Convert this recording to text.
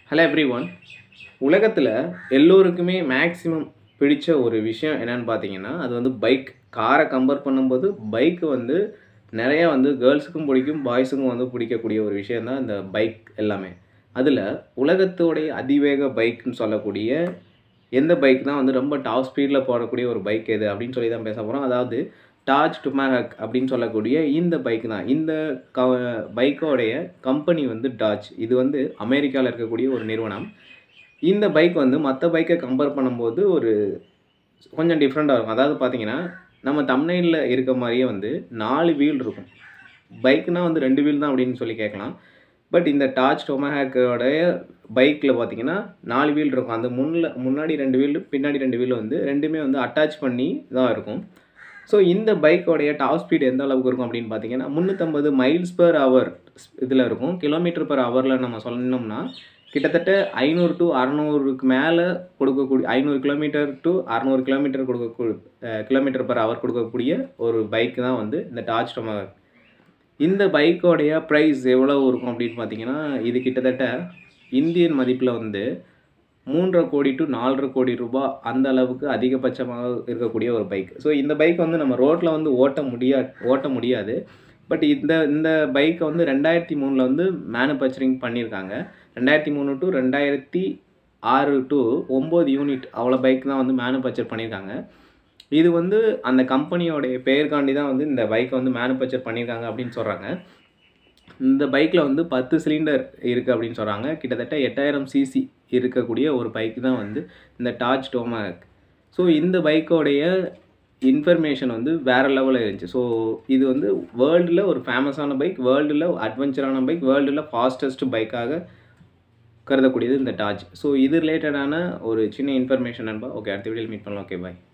hello every one உலகத்தில் எல்லோருக்குமே maximum பிடிச்ச ஒரு விஷயம் என்னன்னு பார்த்தீங்கன்னா அது வந்து பைக் காரை கம்பேர் பண்ணும்போது பைக் வந்து நிறையா வந்து கேர்ள்ஸுக்கும் பிடிக்கும் பாய்ஸுக்கும் வந்து பிடிக்கக்கூடிய ஒரு விஷயம் தான் இந்த பைக் எல்லாமே அதில் உலகத்தோடைய அதிவேக பைக்னு சொல்லக்கூடிய எந்த பைக் தான் வந்து ரொம்ப டாப் ஸ்பீடில் போடக்கூடிய ஒரு பைக் எது அப்படின்னு சொல்லி தான் பேச போகிறோம் அதாவது டாஜ் டுமேஹக் அப்படின்னு சொல்லக்கூடிய இந்த பைக் தான் இந்த க பைக்கோடைய கம்பெனி வந்து டாஜ் இது வந்து அமெரிக்காவில் இருக்கக்கூடிய ஒரு நிறுவனம் இந்த பைக் வந்து மற்ற பைக்கை கம்பேர் பண்ணும்போது ஒரு கொஞ்சம் டிஃப்ரெண்ட்டாக இருக்கும் அதாவது பார்த்தீங்கன்னா நம்ம தமிழ்நாட்டில் இருக்க மாதிரியே வந்து நாலு வீல் இருக்கும் பைக்னால் வந்து ரெண்டு வீல் தான் அப்படின்னு சொல்லி கேட்கலாம் பட் இந்த டாச் டொமஹேக்கோடைய பைக்கில் பார்த்தீங்கன்னா நாலு வீல் இருக்கும் அந்த முன்னில் முன்னாடி ரெண்டு வீல் பின்னாடி ரெண்டு வீல் வந்து ரெண்டுமே வந்து அட்டாச் பண்ணி தான் இருக்கும் ஸோ இந்த பைக்கோடைய டாப் ஸ்பீடு எந்த அளவுக்கு இருக்கும் அப்படின்னு பார்த்தீங்கன்னா முந்நூற்றம்பது மைல்ஸ் பர் ஹவர் இதில் இருக்கும் கிலோமீட்டர் பர் ஹவரில் நம்ம சொல்லணும்னா கிட்டத்தட்ட ஐநூறு டு அறநூறுக்கு மேலே கொடுக்கக்கூடிய ஐநூறு கிலோமீட்டர் டு அறநூறு கிலோமீட்டர் கொடுக்கக்கூடிய கிலோமீட்டர் பர் ஹவர் கொடுக்கக்கூடிய ஒரு பைக் தான் வந்து இந்த டாச் டொமஹேக் இந்த பைக்கோடைய ப்ரைஸ் எவ்வளோ இருக்கும் அப்படின்னு பார்த்தீங்கன்னா இது கிட்டத்தட்ட இந்தியன் மதிப்பில் வந்து மூன்றரை கோடி டு நாலரை கோடி ரூபாய் அந்த அளவுக்கு அதிகபட்சமாக இருக்கக்கூடிய ஒரு பைக் ஸோ இந்த பைக் வந்து நம்ம ரோட்டில் வந்து ஓட்ட முடியா ஓட்ட முடியாது பட் இந்த இந்த பைக்கை வந்து ரெண்டாயிரத்தி மூணில் வந்து மேனுஃபேக்சரிங் பண்ணியிருக்காங்க ரெண்டாயிரத்தி மூணு டு ரெண்டாயிரத்தி ஆறு டு ஒம்பது யூனிட் அவ்வளோ பைக் தான் வந்து மேனுஃபேக்சர் பண்ணியிருக்காங்க இது வந்து அந்த கம்பெனியோடைய பெயர்காண்டி தான் வந்து இந்த பைக்கை வந்து மேனுஃபேக்சர் பண்ணியிருக்காங்க அப்படின்னு சொல்கிறாங்க இந்த பைக்கில் வந்து பத்து சிலிண்டர் இருக்குது அப்படின்னு சொல்கிறாங்க கிட்டத்தட்ட எட்டாயிரம் சிசி இருக்கக்கூடிய ஒரு பைக் தான் வந்து இந்த டாச் டோமாக் ஸோ இந்த பைக்கோடைய இன்ஃபர்மேஷன் வந்து வேறு லெவலில் இருந்துச்சு ஸோ இது வந்து வேர்ல்டில் ஒரு ஃபேமஸான பைக் வேர்ல்டில் அட்வென்ச்சரான பைக் வேர்ல்டில் ஃபாஸ்டஸ்ட் பைக்காக கருதக்கூடியது இந்த டாச் ஸோ இது ரிலேட்டடான ஒரு சின்ன இன்ஃபர்மேஷன் நண்பா ஓகே அடுத்த வீடியோவில் மீட் பண்ணலாம் ஓகே பாய்